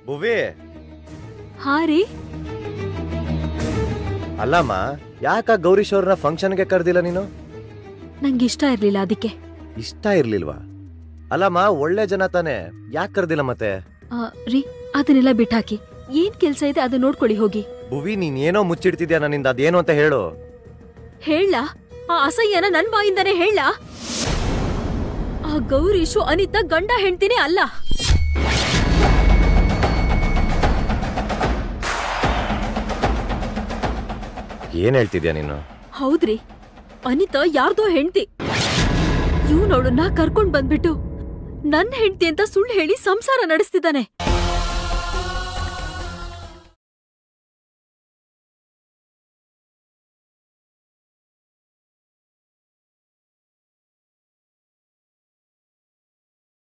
ಭುವಿ ಹಾ ರೀ ಅಲ್ಲಮ್ಮ ಯಾಕ ಗೌರೀಶ್ ಅವ್ರನ್ನ ಫಂಕ್ಷನ್ಗೆ ಕರೆದಿಲ್ಲ ನೀನು ನಂಗೆ ಇಷ್ಟ ಇರ್ಲಿಲ್ಲ ಅದಕ್ಕೆ ಇಷ್ಟ ಇರ್ಲಿಲ್ವಾ ಅಲ್ಲಮ್ಮ ಒಳ್ಳೆ ಜನ ತಾನೆ ಯಾಕೆ ಕರೆದಿಲ್ಲ ಮತ್ತೆ ಆ, ರೀ ಅದನ್ನೆಲ್ಲ ಬಿಟ್ಟಾಕಿ ಏನ್ ಕೆಲ್ಸ ಇದೆ ಅದು ನೋಡ್ಕೊಳ್ಳಿ ಹೋಗಿ ಭುವಿ ನೀನ್ ಏನೋ ಮುಚ್ಚಿಡ್ತಿದ್ಯಾ ನನ್ನಿಂದ ಅದೇನು ಅಂತ ಹೇಳು ಹೇಳ ಆ ಅಸಹ್ಯನ ನನ್ ಬಾಯಿಂದಾನೆ ಹೇಳ ಆ ಗೌರೀಶು ಅನಿತಾ ಗಂಡ ಹೆಂಡ್ತಿನೇ ಅಲ್ಲ ಏನ್ ಹೇಳ್ತಿದ್ಯಾ ನೀನು ಹೌದ್ರಿ ಅನಿತಾ ಯಾರ್ದೋ ಹೆಂಡ್ತಿ ಇವ್ನವಳನ್ನ ಕರ್ಕೊಂಡ್ ಬಂದ್ಬಿಟ್ಟು ನನ್ ಹೆಂಡ್ತಿ ಅಂತ ಸುಳ್ಳು ಹೇಳಿ ಸಂಸಾರ ನಡೆಸ್ತಿದ್ದಾನೆ